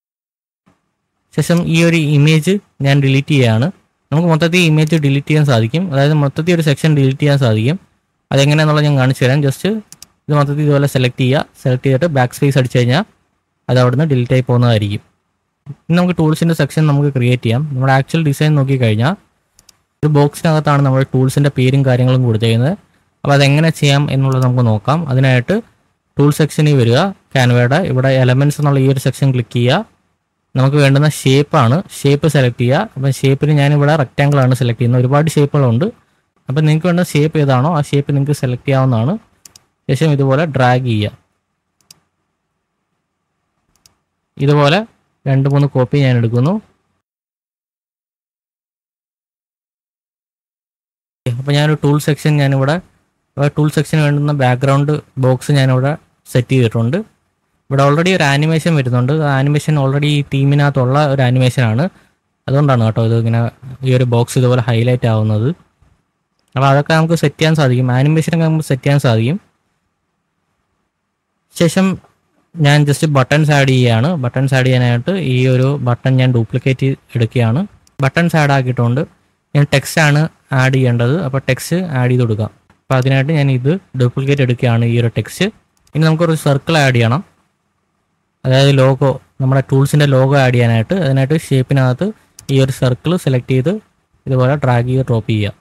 ശേഷം ഈ ഒരു ഇമേജ് ഞാൻ ഡിലീറ്റ് ചെയ്യുകയാണ് നമുക്ക് മൊത്തത്തിൽ ഇമേജ് ഡിലീറ്റ് ചെയ്യാൻ സാധിക്കും അതായത് മൊത്തത്തിൽ ഒരു സെക്ഷൻ ഡിലീറ്റ് ചെയ്യാൻ സാധിക്കും അതെങ്ങനെയാണെന്നുള്ളത് ഞാൻ കാണിച്ചു തരാം ജസ്റ്റ് ഇത് മൊത്തത്തിൽ ഇതുപോലെ സെലക്ട് ചെയ്യുക സെലക്ട് ചെയ്തിട്ട് ബാക്ക് സ്പേസ് അടിച്ചു കഴിഞ്ഞാൽ അത് അവിടുന്ന് ഡിലീറ്റ് ആയി പോകുന്നതായിരിക്കും ഇനി നമുക്ക് ടൂൾസിൻ്റെ സെക്ഷൻ നമുക്ക് ക്രിയേറ്റ് ചെയ്യാം നമ്മുടെ ആക്ച്വൽ ഡിസൈൻ നോക്കിക്കഴിഞ്ഞാൽ ഒരു ബോക്സിനകത്താണ് നമ്മൾ ടൂൾസിൻ്റെ പേരും കാര്യങ്ങളും കൊടുത്തേക്കുന്നത് അപ്പോൾ അതെങ്ങനെ ചെയ്യാം എന്നുള്ളത് നമുക്ക് നോക്കാം അതിനായിട്ട് ടൂൾ സെക്ഷനിൽ വരിക ക്യാൻവയുടെ ഇവിടെ എലമെൻറ്റ്സ് എന്നുള്ള ഈ ഒരു സെക്ഷൻ ക്ലിക്ക് ചെയ്യുക നമുക്ക് വേണ്ടുന്ന ഷേപ്പാണ് ഷേപ്പ് സെലക്ട് ചെയ്യുക അപ്പം ഷേപ്പിന് ഞാനിവിടെ റെക്റ്റാങ്കിൾ ആണ് സെലക്ട് ചെയ്യുന്നത് ഒരുപാട് ഷേപ്പുകളുണ്ട് അപ്പം നിങ്ങൾക്ക് വേണ്ട ഷേപ്പ് ഏതാണോ ആ ഷേപ്പ് നിങ്ങൾക്ക് സെലക്ട് ചെയ്യാവുന്നതാണ് ശേഷം ഇതുപോലെ ഡ്രാഗ് ചെയ്യുക ഇതുപോലെ രണ്ട് മൂന്ന് കോപ്പി ഞാൻ എടുക്കുന്നു അപ്പോൾ ഞാനൊരു ടൂൾ സെക്ഷൻ ഞാനിവിടെ ടൂൾ സെക്ഷന് വേണ്ടുന്ന ബാക്ക്ഗ്രൗണ്ട് ബോക്സ് ഞാനിവിടെ സെറ്റ് ചെയ്തിട്ടുണ്ട് ഇവിടെ ഓൾറെഡി ഒരു ആനിമേഷൻ വരുന്നുണ്ട് ആ ആനിമേഷൻ ഓൾറെഡി ഈ ടീമിനകത്തുള്ള ഒരു ആനിമേഷനാണ് അതുകൊണ്ടാണ് കേട്ടോ ഇത് ഇങ്ങനെ ഈ ഒരു ബോക്സ് ഇതുപോലെ ഹൈലൈറ്റ് ആവുന്നത് അപ്പോൾ അതൊക്കെ നമുക്ക് സെറ്റ് ചെയ്യാൻ സാധിക്കും ആനിമേഷനൊക്കെ നമുക്ക് സെറ്റ് ചെയ്യാൻ സാധിക്കും ശേഷം ഞാൻ ജസ്റ്റ് ബട്ടൺസ് ആഡ് ചെയ്യുകയാണ് ബട്ടൺസ് ആഡ് ചെയ്യാനായിട്ട് ഈ ഒരു ബട്ടൺ ഞാൻ ഡ്യൂപ്ലിക്കേറ്റ് എടുക്കുകയാണ് ബട്ടൺസ് ആഡ് ആക്കിയിട്ടുണ്ട് ഞാൻ ടെക്സ്റ്റ് ആണ് ആഡ് ചെയ്യേണ്ടത് അപ്പോൾ ടെക്സ്റ്റ് ആഡ് ചെയ്ത് കൊടുക്കാം അപ്പോൾ അതിനായിട്ട് ഞാൻ ഇത് ഡ്യൂപ്ലിക്കേറ്റ് എടുക്കുകയാണ് ഈ ഒരു ടെക്സ്റ്റ് ഇനി നമുക്കൊരു സർക്കിൾ ആഡ് ചെയ്യണം അതായത് ലോഗോ നമ്മുടെ ടൂൾസിൻ്റെ ലോഗോ ആഡ് ചെയ്യാനായിട്ട് അതിനായിട്ട് ഷേപ്പിനകത്ത് ഈ ഒരു സർക്കിൾ സെലക്ട് ചെയ്ത് ഇതുപോലെ ഡ്രാഗ് ചെയ്ത് ഡ്രോപ്പ് ചെയ്യുക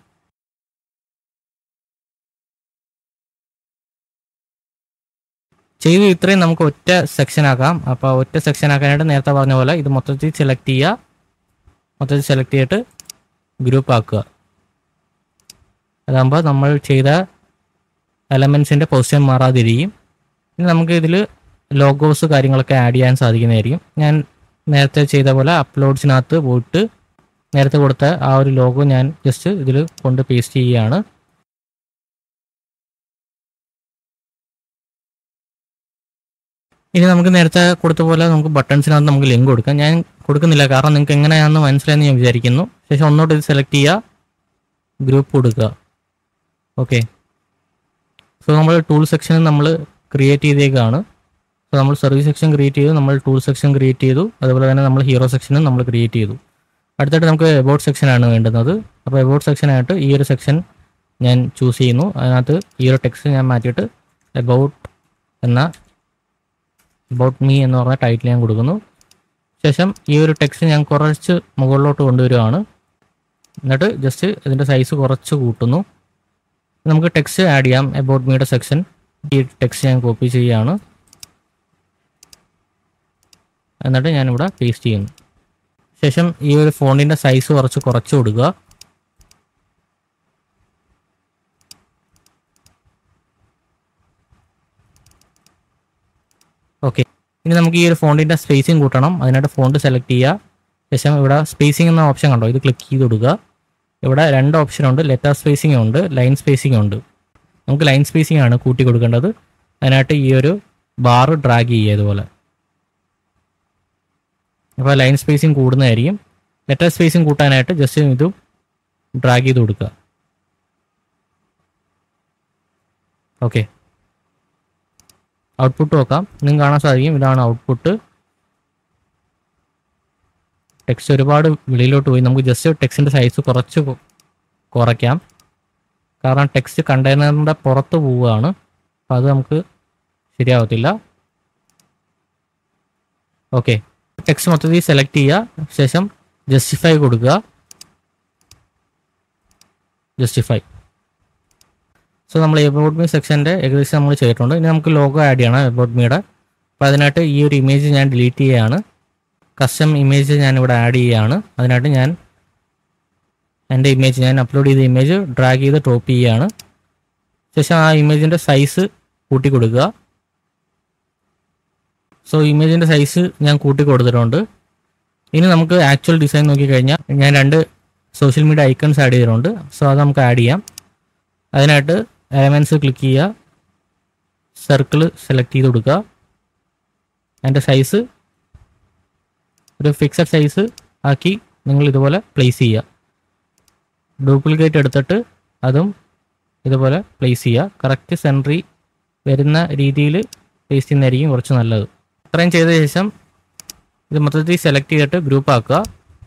ചെയ്ത് ഇത്രയും നമുക്ക് ഒറ്റ സെക്ഷൻ ആക്കാം അപ്പോൾ ഒറ്റ സെക്ഷൻ ആക്കാനായിട്ട് നേരത്തെ പറഞ്ഞ പോലെ ഇത് മൊത്തത്തിൽ സെലക്ട് ചെയ്യുക മൊത്തത്തിൽ സെലക്ട് ചെയ്തിട്ട് ഗ്രൂപ്പ് ആക്കുക അതാകുമ്പോൾ നമ്മൾ ചെയ്ത എലമെൻസിൻ്റെ പൊസിഷൻ മാറാതിരിക്കും ഇനി നമുക്ക് ഇതിൽ ലോഗോസ് കാര്യങ്ങളൊക്കെ ആഡ് ചെയ്യാൻ സാധിക്കുന്നതായിരിക്കും ഞാൻ നേരത്തെ ചെയ്ത പോലെ അപ്ലോഡ്സിനകത്ത് പോയിട്ട് നേരത്തെ കൊടുത്ത ആ ഒരു ലോഗോ ഞാൻ ജസ്റ്റ് ഇതിൽ കൊണ്ട് പേസ്റ്റ് ചെയ്യുകയാണ് ഇനി നമുക്ക് നേരത്തെ കൊടുത്ത പോലെ നമുക്ക് ബട്ടൺസിനകത്ത് നമുക്ക് ലിങ്ക് കൊടുക്കാം ഞാൻ കൊടുക്കുന്നില്ല കാരണം നിങ്ങൾക്ക് എങ്ങനെയാണെന്ന് മനസ്സിലായെന്ന് ഞാൻ വിചാരിക്കുന്നു ശേഷം ഒന്നോട്ട് ഇത് സെലക്ട് ചെയ്യുക ഗ്രൂപ്പ് കൊടുക്കുക ഓക്കെ സോ നമ്മൾ ടൂൾ സെക്ഷൻ നമ്മൾ ക്രിയേറ്റ് ചെയ്തേക്കാണ് സോ നമ്മൾ സർവീസ് സെക്ഷൻ ക്രിയേറ്റ് ചെയ്തു നമ്മൾ ടൂൾ സെക്ഷൻ ക്രിയേറ്റ് ചെയ്തു അതുപോലെ തന്നെ നമ്മൾ ഹീറോ സെക്ഷനും നമ്മൾ ക്രിയേറ്റ് ചെയ്തു അടുത്തായിട്ട് നമുക്ക് എബൌട്ട് സെക്ഷനാണ് വേണ്ടുന്നത് അപ്പോൾ എബൌട്ട് സെക്ഷനായിട്ട് ഈ ഒരു സെക്ഷൻ ഞാൻ ചൂസ് ചെയ്യുന്നു അതിനകത്ത് ഈ ഒരു ടെക്സ്റ്റ് ഞാൻ മാറ്റിയിട്ട് എബൌട്ട് എന്ന എബൌട്ട് മീ എന്ന് പറഞ്ഞ ടൈറ്റിൽ ഞാൻ കൊടുക്കുന്നു ശേഷം ഈ ഒരു ടെക്സ്റ്റ് ഞാൻ കുറച്ച് മുകളിലോട്ട് കൊണ്ടുവരികയാണ് എന്നിട്ട് ജസ്റ്റ് ഇതിൻ്റെ സൈസ് കുറച്ച് കൂട്ടുന്നു നമുക്ക് ടെക്സ്റ്റ് ആഡ് ചെയ്യാം എബൌട്ട് മീയുടെ സെക്ഷൻ ഈ ടെക്സ്റ്റ് ഞാൻ കോപ്പി ചെയ്യുകയാണ് എന്നിട്ട് ഞാനിവിടെ പേസ്റ്റ് ചെയ്യുന്നു ശേഷം ഈ ഒരു ഫോണിൻ്റെ സൈസ് കുറച്ച് കുറച്ച് കൊടുക്കുക ഓക്കെ ഇനി നമുക്ക് ഈ ഒരു ഫോണ്ടിൻ്റെ സ്പേസിങ് കൂട്ടണം അതിനായിട്ട് ഫോണ്ട് സെലക്ട് ചെയ്യുക ശേഷം ഇവിടെ സ്പേസിംഗ് എന്ന ഓപ്ഷൻ കണ്ടോ ഇത് ക്ലിക്ക് ചെയ്ത് കൊടുക്കുക ഇവിടെ രണ്ട് ഓപ്ഷൻ ഉണ്ട് ലെറ്റർ സ്പേസിംഗ് ഉണ്ട് ലൈൻ സ്പേസിംഗ് ഉണ്ട് നമുക്ക് ലൈൻ സ്പേസിംഗ് ആണ് കൂട്ടി കൊടുക്കേണ്ടത് അതിനായിട്ട് ഈ ഒരു ബാർ ഡ്രാഗ് ചെയ്യുക ഇതുപോലെ അപ്പോൾ ലൈൻ സ്പേസിംഗ് കൂടുന്നതായിരിക്കും ലെറ്റർ സ്പേസിംഗ് കൂട്ടാനായിട്ട് ജസ്റ്റ് ഇത് ഡ്രാഗ് ചെയ്ത് കൊടുക്കുക ഓക്കെ ഔട്ട്പുട്ട് നോക്കാം നിങ്ങൾക്ക് കാണാൻ സാധിക്കും ഇതാണ് ഔട്ട്പുട്ട് ടെക്സ്റ്റ് ഒരുപാട് വെളിയിലോട്ട് പോയി നമുക്ക് ജസ്റ്റ് ടെക്സ്റ്റിൻ്റെ സൈസ് കുറച്ച് കൊ- കുറയ്ക്കാം കാരണം ടെക്സ്റ്റ് കണ്ടെയ്നറിൻ്റെ പുറത്ത് പോവുകയാണ് അപ്പം അത് നമുക്ക് ശരിയാവത്തില്ല ഓക്കെ ടെക്സ്റ്റ് മൊത്തത്തിൽ സെലക്ട് ചെയ്യുക ശേഷം ജസ്റ്റിഫൈ കൊടുക്കുക ജസ്റ്റിഫൈ സോ നമ്മൾ എബൌട്ട് മീ സെക്ഷൻ്റെ ഏകദേശം നമ്മൾ ചെയ്തിട്ടുണ്ട് ഇനി നമുക്ക് ലോഗോ ആഡ് ചെയ്യണം എബൌട്ട് മീയുടെ അപ്പോൾ അതിനായിട്ട് ഈ ഒരു ഇമേജ് ഞാൻ ഡിലീറ്റ് ചെയ്യുകയാണ് കസ്റ്റം ഇമേജ് ഞാൻ ഇവിടെ ആഡ് ചെയ്യുകയാണ് അതിനായിട്ട് ഞാൻ എൻ്റെ ഇമേജ് ഞാൻ അപ്ലോഡ് ചെയ്ത ഇമേജ് ഡ്രാഗ് ചെയ്ത് ടോപ്പ് ചെയ്യുകയാണ് ശേഷം ആ ഇമേജിൻ്റെ സൈസ് കൂട്ടി കൊടുക്കുക സോ ഇമേജിൻ്റെ സൈസ് ഞാൻ കൂട്ടി കൊടുത്തിട്ടുണ്ട് ഇനി നമുക്ക് ആക്ച്വൽ ഡിസൈൻ നോക്കിക്കഴിഞ്ഞാൽ ഞാൻ രണ്ട് സോഷ്യൽ മീഡിയ ഐക്കൺസ് ആഡ് ചെയ്തിട്ടുണ്ട് സോ അത് നമുക്ക് ആഡ് ചെയ്യാം അതിനായിട്ട് എലമെൻറ്റ്സ് ക്ലിക്ക് ചെയ്യുക സർക്കിൾ സെലക്ട് ചെയ്ത് കൊടുക്കുക അതിൻ്റെ സൈസ് ഒരു ഫിക്സഡ് സൈസ് ആക്കി നിങ്ങൾ ഇതുപോലെ പ്ലേസ് ചെയ്യുക ഡ്യൂപ്ലിക്കേറ്റ് എടുത്തിട്ട് അതും ഇതുപോലെ പ്ലേസ് ചെയ്യുക കറക്റ്റ് സെൻട്രി വരുന്ന രീതിയിൽ പ്ലേസ് ചെയ്യുന്നതായിരിക്കും കുറച്ച് നല്ലത് ഇത്രയും ചെയ്ത ശേഷം ഇത് മൊത്തത്തിൽ സെലക്ട് ചെയ്തിട്ട് ഗ്രൂപ്പ് ആക്കുക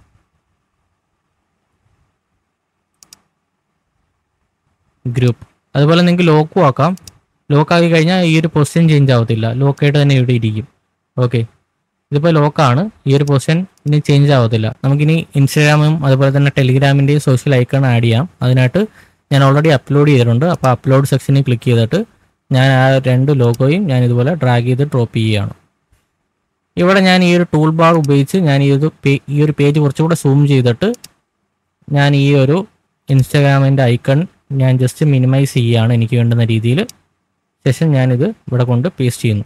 ഗ്രൂപ്പ് അതുപോലെ നിങ്ങൾക്ക് ലോക്കും ആക്കാം ലോക്ക് ആക്കി കഴിഞ്ഞാൽ ഈ ഒരു പൊസിഷൻ ചേഞ്ച് ആവത്തില്ല ലോക്കായിട്ട് തന്നെ ഇവിടെ ഇരിക്കും ഓക്കെ ഇതിപ്പോൾ ലോക്കാണ് ഈ ഒരു പൊസിഷൻ ഇനി ചേഞ്ച് ആവത്തില്ല നമുക്കിനി ഇൻസ്റ്റാഗ്രാമും അതുപോലെ തന്നെ ടെലിഗ്രാമിൻ്റെയും സോഷ്യൽ ഐക്കൺ ആഡ് ചെയ്യാം അതിനായിട്ട് ഞാൻ ഓൾറെഡി അപ്ലോഡ് ചെയ്തിട്ടുണ്ട് അപ്പോൾ അപ്ലോഡ് സെക്ഷനിൽ ക്ലിക്ക് ചെയ്തിട്ട് ഞാൻ ആ രണ്ട് ലോഗോയും ഞാൻ ഇതുപോലെ ഡ്രാഗ് ചെയ്ത് ഡ്രോപ്പ് ചെയ്യുകയാണ് ഇവിടെ ഞാൻ ഈ ഒരു ടൂൾ ബാർ ഉപയോഗിച്ച് ഞാൻ ഈ ഒരു പേ- ഈ ഒരു പേജ് കുറച്ചുകൂടെ സൂം ചെയ്തിട്ട് ഞാൻ ഈ ഒരു ഇൻസ്റ്റാഗ്രാമിൻ്റെ ഐക്കൺ ഞാൻ ജസ്റ്റ് മിനിമൈസ് ചെയ്യുകയാണ് എനിക്ക് വേണ്ടുന്ന രീതിയിൽ ശേഷം ഞാനിത് ഇവിടെ കൊണ്ട് പേസ്റ്റ് ചെയ്യുന്നു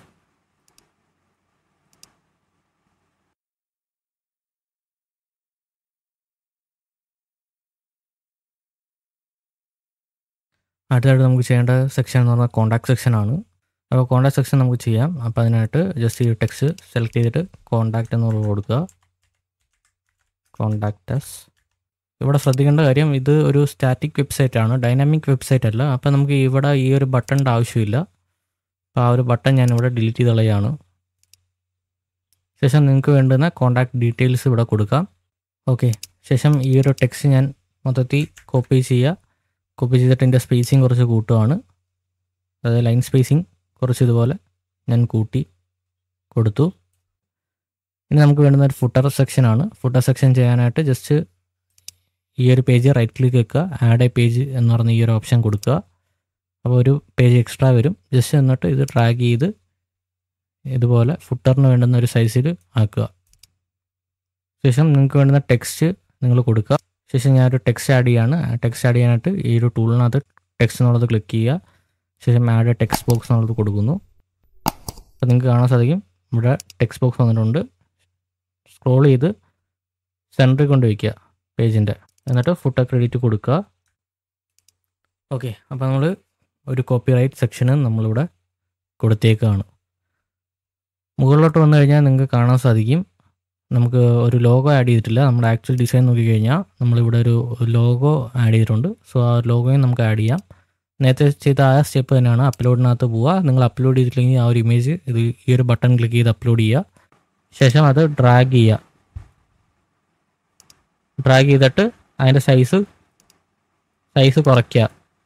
അടുത്തായിട്ട് നമുക്ക് ചെയ്യേണ്ട സെക്ഷൻ എന്ന് പറഞ്ഞാൽ കോൺടാക്ട് സെക്ഷനാണ് അപ്പോൾ കോൺടാക്ട് സെക്ഷൻ നമുക്ക് ചെയ്യാം അപ്പോൾ അതിനായിട്ട് ജസ്റ്റ് ഈ ടെക്സ്റ്റ് സെലക്ട് ചെയ്തിട്ട് കോൺടാക്ട് എന്നുള്ളത് കൊടുക്കുക കോൺടാക്റ്റസ് ഇവിടെ ശ്രദ്ധിക്കേണ്ട കാര്യം ഇത് ഒരു സ്റ്റാറ്റിക് വെബ്സൈറ്റ് ആണ് ഡൈനാമിക് വെബ്സൈറ്റ് അല്ല അപ്പോൾ നമുക്ക് ഇവിടെ ഈ ഒരു ബട്ടണിൻ്റെ ആവശ്യമില്ല അപ്പോൾ ആ ഒരു ബട്ടൺ ഞാൻ ഇവിടെ ഡിലീറ്റ് ചെയ്ത് കളയാണ് ശേഷം നിങ്ങൾക്ക് വേണ്ടുന്ന കോൺടാക്ട് ഡീറ്റെയിൽസ് ഇവിടെ കൊടുക്കാം ഓക്കെ ശേഷം ഈ ഒരു ടെക്സ്റ്റ് ഞാൻ മൊത്തത്തിൽ കോപ്പി ചെയ്യുക കോപ്പി ചെയ്തിട്ട് എൻ്റെ സ്പേസിങ് കുറച്ച് കൂട്ടുകയാണ് അതായത് ലൈൻ സ്പേസിങ് കുറച്ച് ഇതുപോലെ ഞാൻ കൂട്ടി കൊടുത്തു ഇനി നമുക്ക് വേണ്ടുന്ന ഒരു ഫുട്ടർ സെക്ഷനാണ് ഫുട്ടർ സെക്ഷൻ ചെയ്യാനായിട്ട് ജസ്റ്റ് ഈ ഒരു പേജ് റൈറ്റ് ക്ലിക്ക് വെക്കുക ആഡ് എ പേജ് എന്ന് പറഞ്ഞ ഈ ഒരു ഓപ്ഷൻ കൊടുക്കുക അപ്പോൾ ഒരു പേജ് എക്സ്ട്രാ വരും ജസ്റ്റ് എന്നിട്ട് ഇത് ട്രാക്ക് ചെയ്ത് ഇതുപോലെ ഫുട്ടറിന് വേണ്ടുന്ന ഒരു സൈസിൽ ആക്കുക ശേഷം നിങ്ങൾക്ക് വേണ്ടുന്ന ടെക്സ്റ്റ് നിങ്ങൾ കൊടുക്കുക ശേഷം ഞാൻ ഒരു ടെക്സ്റ്റ് ആഡ് ചെയ്യാണ് ടെക്സ്റ്റ് ആഡ് ചെയ്യാനായിട്ട് ഈ ഒരു ടൂളിനകത്ത് ടെക്സ്റ്റ് എന്നുള്ളത് ക്ലിക്ക് ചെയ്യുക ശേഷം ആഡ് ടെക്സ്റ്റ് ബോക്സ് എന്നുള്ളത് കൊടുക്കുന്നു അപ്പോൾ നിങ്ങൾക്ക് കാണാൻ സാധിക്കും ഇവിടെ ടെക്സ്റ്റ് ബോക്സ് വന്നിട്ടുണ്ട് സ്ക്രോൾ ചെയ്ത് സെൻറ്ററിൽ കൊണ്ട് വയ്ക്കുക പേജിൻ്റെ എന്നിട്ട് ഫുട്ടർ ക്രെഡിറ്റ് കൊടുക്കുക ഓക്കെ അപ്പോൾ നമ്മൾ ഒരു കോപ്പി റൈറ്റ് സെക്ഷന് നമ്മളിവിടെ കൊടുത്തേക്കാണ് മുകളിലോട്ട് വന്നു കഴിഞ്ഞാൽ നിങ്ങൾക്ക് കാണാൻ സാധിക്കും നമുക്ക് ഒരു ലോഗോ ആഡ് ചെയ്തിട്ടില്ല നമ്മുടെ ആക്ച്വൽ ഡിസൈൻ നോക്കിക്കഴിഞ്ഞാൽ നമ്മളിവിടെ ഒരു ലോഗോ ആഡ് ചെയ്തിട്ടുണ്ട് സോ ആ ലോഗോയും നമുക്ക് ആഡ് ചെയ്യാം നേരത്തെ ചെയ്ത ആ സ്റ്റെപ്പ് തന്നെയാണ് അപ്ലോഡിനകത്ത് പോവുക നിങ്ങൾ അപ്ലോഡ് ചെയ്തിട്ടില്ലെങ്കിൽ ആ ഒരു ഇമേജ് ഇത് ഈ ഒരു ബട്ടൺ ക്ലിക്ക് ചെയ്ത് അപ്ലോഡ് ചെയ്യുക ശേഷം അത് ഡ്രാഗ് ചെയ്യുക ഡ്രാഗ് ചെയ്തിട്ട് അതിൻ്റെ സൈസ് സൈസ് കുറയ്ക്കുക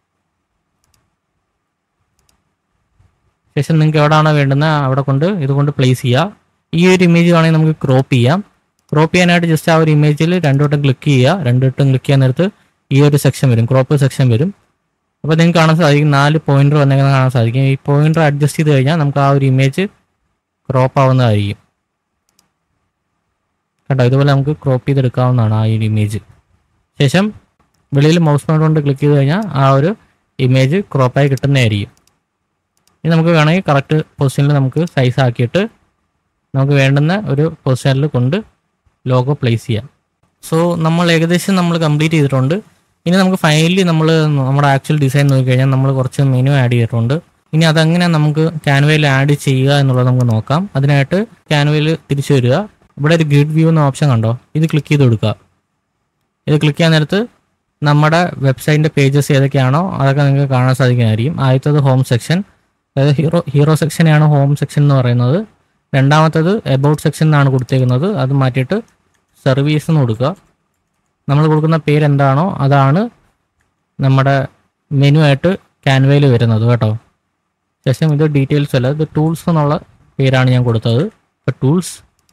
ശേഷം നിങ്ങൾക്ക് എവിടെയാണോ വേണ്ടുന്നത് അവിടെ കൊണ്ട് ഇതുകൊണ്ട് പ്ലേസ് ചെയ്യുക ഈ ഒരു ഇമേജ് വേണമെങ്കിൽ നമുക്ക് ക്രോപ്പ് ചെയ്യാം ക്രോപ്പ് ചെയ്യാനായിട്ട് ജസ്റ്റ് ആ ഒരു ഇമേജിൽ രണ്ടു വട്ടം ക്ലിക്ക് ചെയ്യുക രണ്ടു വട്ടം ക്ലിക്ക് ചെയ്യാൻ നേരത്ത് ഈ ഒരു സെക്ഷൻ വരും ക്രോപ്പ് സെക്ഷൻ വരും അപ്പോൾ നിങ്ങൾക്ക് കാണാൻ സാധിക്കും നാല് പോയിന്റർ വന്നേക്കുന്നത് കാണാൻ സാധിക്കും ഈ പോയിന്റർ അഡ്ജസ്റ്റ് ചെയ്ത് കഴിഞ്ഞാൽ നമുക്ക് ആ ഒരു ഇമേജ് ക്രോപ്പ് ആവുന്നതായിരിക്കും കേട്ടോ ഇതുപോലെ നമുക്ക് ക്രോപ്പ് ചെയ്തെടുക്കാവുന്നതാണ് ആ ഒരു ഇമേജ് ശേഷം വെളിയിൽ മൗസ് പോയിന്റ് കൊണ്ട് ക്ലിക്ക് ചെയ്ത് കഴിഞ്ഞാൽ ആ ഒരു ഇമേജ് ക്രോപ്പായി കിട്ടുന്നതായിരിക്കും ഇനി നമുക്ക് വേണമെങ്കിൽ കറക്റ്റ് പൊസിഷനിൽ നമുക്ക് സൈസ് ആക്കിയിട്ട് നമുക്ക് വേണ്ടുന്ന ഒരു പൊസിഷനിൽ കൊണ്ട് ലോഗോ പ്ലേസ് ചെയ്യാം സോ നമ്മൾ ഏകദേശം നമ്മൾ കംപ്ലീറ്റ് ചെയ്തിട്ടുണ്ട് ഇനി നമുക്ക് ഫൈനലി നമ്മൾ നമ്മുടെ ആക്ച്വൽ ഡിസൈൻ നോക്കിക്കഴിഞ്ഞാൽ നമ്മൾ കുറച്ച് മെനു ആഡ് ചെയ്തിട്ടുണ്ട് ഇനി അതെങ്ങനെ നമുക്ക് ക്യാൻവയിൽ ആഡ് ചെയ്യുക എന്നുള്ളത് നമുക്ക് നോക്കാം അതിനായിട്ട് ക്യാൻവയിൽ തിരിച്ചു വരിക ഇവിടെ ഒരു ഗ്രിഡ് വ്യൂ എന്ന ഓപ്ഷൻ കണ്ടോ ഇത് ക്ലിക്ക് ചെയ്ത് കൊടുക്കുക ഇത് ക്ലിക്ക് ചെയ്യാൻ നേരത്ത് നമ്മുടെ വെബ്സൈറ്റിൻ്റെ പേജസ് ഏതൊക്കെയാണോ അതൊക്കെ നിങ്ങൾക്ക് കാണാൻ സാധിക്കുന്നതായിരിക്കും ആദ്യത്തത് ഹോം സെക്ഷൻ അതായത് ഹീറോ ഹീറോ സെക്ഷനെയാണ് ഹോം സെക്ഷൻ എന്ന് പറയുന്നത് രണ്ടാമത്തത് എബൌട്ട് സെക്ഷൻ എന്നാണ് കൊടുത്തേക്കുന്നത് അത് മാറ്റിയിട്ട് സർവീസ് എന്ന് കൊടുക്കുക നമ്മൾ കൊടുക്കുന്ന പേര് എന്താണോ അതാണ് നമ്മുടെ മെനു ആയിട്ട് ക്യാൻവയിൽ വരുന്നത് കേട്ടോ ശേഷം ഇത് ഡീറ്റെയിൽസ് അല്ല ഇത് ടൂൾസ് എന്നുള്ള പേരാണ് ഞാൻ കൊടുത്തത് ഇപ്പോൾ ടൂൾസ്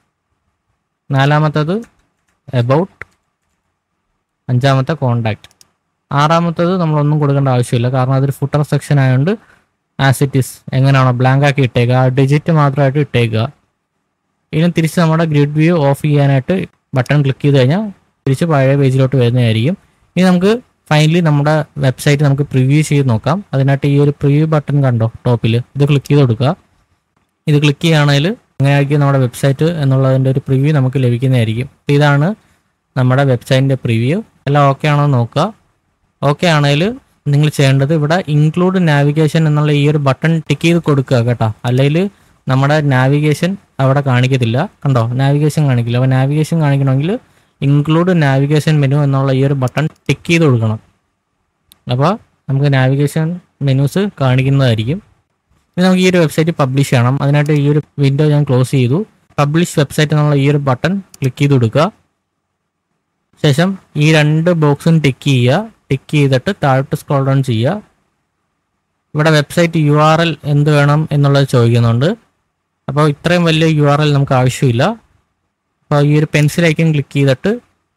നാലാമത്തത് എബൌട്ട് അഞ്ചാമത്തെ കോണ്ടാക്ട് ആറാമത്തത് നമ്മളൊന്നും കൊടുക്കേണ്ട ആവശ്യമില്ല കാരണം അതൊരു ഫുട്ടർ സെക്ഷൻ ആയതുകൊണ്ട് ആസ് ഇറ്റ് ഇസ് എങ്ങനെയാണോ ബ്ലാങ്ക് ആക്കി ഇട്ടേക്കുക ആ ഡിജിറ്റ് മാത്രമായിട്ട് ഇട്ടേക്കുക ഇനി തിരിച്ച് നമ്മുടെ ഗ്രിഡ് വ്യൂ ഓഫ് ചെയ്യാനായിട്ട് ബട്ടൺ ക്ലിക്ക് ചെയ്ത് കഴിഞ്ഞാൽ തിരിച്ച് പഴയ പേജിലോട്ട് വരുന്നതായിരിക്കും ഇനി നമുക്ക് ഫൈനലി നമ്മുടെ വെബ്സൈറ്റ് നമുക്ക് പ്രിവ്യൂ ചെയ്ത് നോക്കാം അതിനായിട്ട് ഈ ഒരു പ്രിവ്യൂ ബട്ടൺ കണ്ടോ ടോപ്പിൽ ഇത് ക്ലിക്ക് ചെയ്ത് കൊടുക്കുക ഇത് ക്ലിക്ക് ചെയ്യുകയാണെങ്കിൽ അങ്ങനെയായിരിക്കും നമ്മുടെ വെബ്സൈറ്റ് എന്നുള്ളതിൻ്റെ ഒരു പ്രിവ്യൂ നമുക്ക് ലഭിക്കുന്നതായിരിക്കും അപ്പോൾ ഇതാണ് നമ്മുടെ വെബ്സൈറ്റിൻ്റെ പ്രിവ്യൂ എല്ലാം ഓക്കെ ആണോ എന്ന് നോക്കുക ഓക്കെ ആണെങ്കിൽ നിങ്ങൾ ചെയ്യേണ്ടത് ഇവിടെ ഇൻക്ലൂഡ് നാവിഗേഷൻ എന്നുള്ള ഈ ഒരു ബട്ടൺ ടിക്ക് ചെയ്ത് കൊടുക്കുക കേട്ടോ അല്ലെങ്കിൽ നമ്മുടെ നാവിഗേഷൻ അവിടെ കാണിക്കത്തില്ല കണ്ടോ നാവിഗേഷൻ കാണിക്കില്ല അപ്പോൾ നാവിഗേഷൻ കാണിക്കണമെങ്കിൽ ഇൻക്ലൂഡ് നാവിഗേഷൻ മെനു എന്നുള്ള ഈ ഒരു ബട്ടൺ ടിക്ക് ചെയ്ത് കൊടുക്കണം അപ്പോൾ നമുക്ക് നാവിഗേഷൻ മെനൂസ് കാണിക്കുന്നതായിരിക്കും ഇനി നമുക്ക് ഈ ഒരു വെബ്സൈറ്റ് പബ്ലിഷ് ചെയ്യണം അതിനായിട്ട് ഈ ഒരു വിൻഡോ ഞാൻ ക്ലോസ് ചെയ്തു പബ്ലിഷ് വെബ്സൈറ്റ് എന്നുള്ള ഈ ഒരു ബട്ടൺ ക്ലിക്ക് ചെയ്ത് കൊടുക്കുക ശേഷം ഈ രണ്ട് ബോക്സും ടിക്ക് ചെയ്യുക ടിക്ക് ചെയ്തിട്ട് താഴോട്ട് സ്ക്രോൾ ഡൗൺ ചെയ്യുക ഇവിടെ വെബ്സൈറ്റ് യു ആർ എൽ എന്ത് വേണം എന്നുള്ളത് ചോദിക്കുന്നുണ്ട് അപ്പോൾ ഇത്രയും വലിയ യു ആർ എൽ നമുക്ക് ആവശ്യമില്ല അപ്പോൾ ഈ ഒരു പെൻസിൽ ഐക്കൺ ക്ലിക്ക് ചെയ്തിട്ട്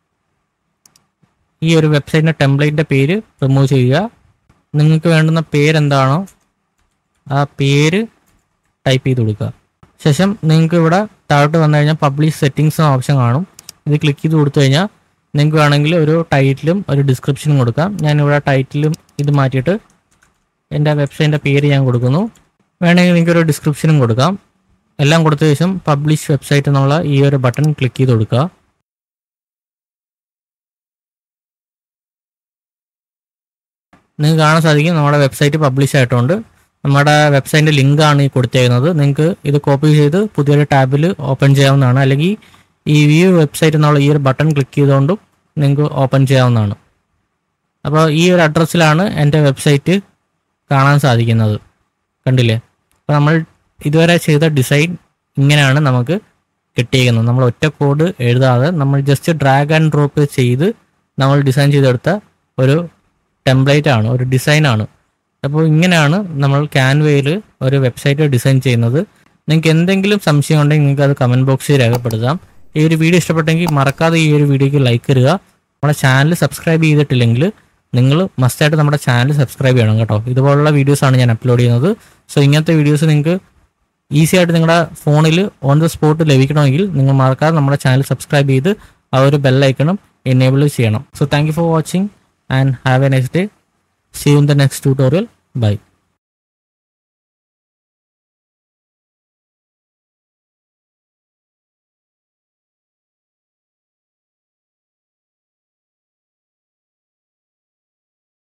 ഈ ഒരു വെബ്സൈറ്റിൻ്റെ ടെംപ്ലേറ്റിൻ്റെ പേര് റിമൂവ് ചെയ്യുക നിങ്ങൾക്ക് വേണ്ടുന്ന പേരെന്താണോ ആ പേര് ടൈപ്പ് ചെയ്ത് കൊടുക്കുക ശേഷം നിങ്ങൾക്ക് ഇവിടെ താഴോട്ട് വന്നു കഴിഞ്ഞാൽ പബ്ലിഷ് സെറ്റിങ്സ് എന്ന ഓപ്ഷൻ കാണും ഇത് ക്ലിക്ക് ചെയ്ത് കൊടുത്തു കഴിഞ്ഞാൽ നിങ്ങൾക്ക് വേണമെങ്കിൽ ഒരു ടൈറ്റിലും ഒരു ഡിസ്ക്രിപ്ഷനും കൊടുക്കാം ഞാനിവിടെ ടൈറ്റിലും ഇത് മാറ്റിയിട്ട് എൻ്റെ വെബ്സൈറ്റിൻ്റെ പേര് ഞാൻ കൊടുക്കുന്നു വേണമെങ്കിൽ നിങ്ങൾക്ക് ഒരു ഡിസ്ക്രിപ്ഷനും കൊടുക്കാം എല്ലാം കൊടുത്ത ശേഷം പബ്ലിഷ് വെബ്സൈറ്റ് എന്നുള്ള ഈ ഒരു ബട്ടൺ ക്ലിക്ക് ചെയ്ത് കൊടുക്കുക നിങ്ങൾക്ക് കാണാൻ സാധിക്കും നമ്മുടെ വെബ്സൈറ്റ് പബ്ലിഷ് ആയിട്ടുണ്ട് നമ്മുടെ വെബ്സൈറ്റിൻ്റെ ലിങ്ക് ആണ് ഈ കൊടുത്തേക്കുന്നത് നിങ്ങൾക്ക് ഇത് കോപ്പി ചെയ്ത് പുതിയൊരു ടാബിൽ ഓപ്പൺ ചെയ്യാവുന്നതാണ് അല്ലെങ്കിൽ ഈ വ്യൂ വെബ്സൈറ്റ് എന്നുള്ള ഈ ഒരു ബട്ടൺ ക്ലിക്ക് ചെയ്തുകൊണ്ടും നിങ്ങൾക്ക് ഓപ്പൺ ചെയ്യാവുന്നതാണ് അപ്പോൾ ഈ ഒരു അഡ്രസ്സിലാണ് എൻ്റെ വെബ്സൈറ്റ് കാണാൻ സാധിക്കുന്നത് കണ്ടില്ലേ അപ്പോൾ നമ്മൾ ഇതുവരെ ചെയ്ത ഡിസൈൻ ഇങ്ങനെയാണ് നമുക്ക് കിട്ടിയിരിക്കുന്നത് നമ്മൾ ഒറ്റ കോഡ് എഴുതാതെ നമ്മൾ ജസ്റ്റ് ഡ്രാഗ് ആൻഡ് ഡ്രോപ്പ് ചെയ്ത് നമ്മൾ ഡിസൈൻ ചെയ്തെടുത്ത ഒരു ടെംപ്ലേറ്റ് ആണ് ഒരു ഡിസൈൻ ആണ് അപ്പോൾ ഇങ്ങനെയാണ് നമ്മൾ ക്യാൻവയിൽ ഒരു വെബ്സൈറ്റ് ഡിസൈൻ ചെയ്യുന്നത് നിങ്ങൾക്ക് എന്തെങ്കിലും സംശയം ഉണ്ടെങ്കിൽ നിങ്ങൾക്ക് അത് കമൻറ്റ് ബോക്സിൽ രേഖപ്പെടുത്താം ഈ ഒരു വീഡിയോ ഇഷ്ടപ്പെട്ടെങ്കിൽ മറക്കാതെ ഈ ഒരു വീഡിയോക്ക് ലൈക്ക് തരിക നമ്മുടെ ചാനൽ സബ്സ്ക്രൈബ് ചെയ്തിട്ടില്ലെങ്കിൽ നിങ്ങൾ മസ്റ്റായിട്ട് നമ്മുടെ ചാനൽ സബ്സ്ക്രൈബ് ചെയ്യണം കേട്ടോ ഇതുപോലുള്ള വീഡിയോസാണ് ഞാൻ അപ്ലോഡ് ചെയ്യുന്നത് സോ ഇങ്ങനത്തെ വീഡിയോസ് നിങ്ങൾക്ക് ഈസി ആയിട്ട് നിങ്ങളുടെ ഫോണിൽ ഓൺ ദ സ്പോട്ട് ലഭിക്കണമെങ്കിൽ നിങ്ങൾ മറക്കാതെ നമ്മുടെ ചാനൽ സബ്സ്ക്രൈബ് ചെയ്ത് ആ ഒരു ബെല്ലൈക്കണം എനേബിൾ ചെയ്യണം so thank you for watching and have a next day see in the next tutorial by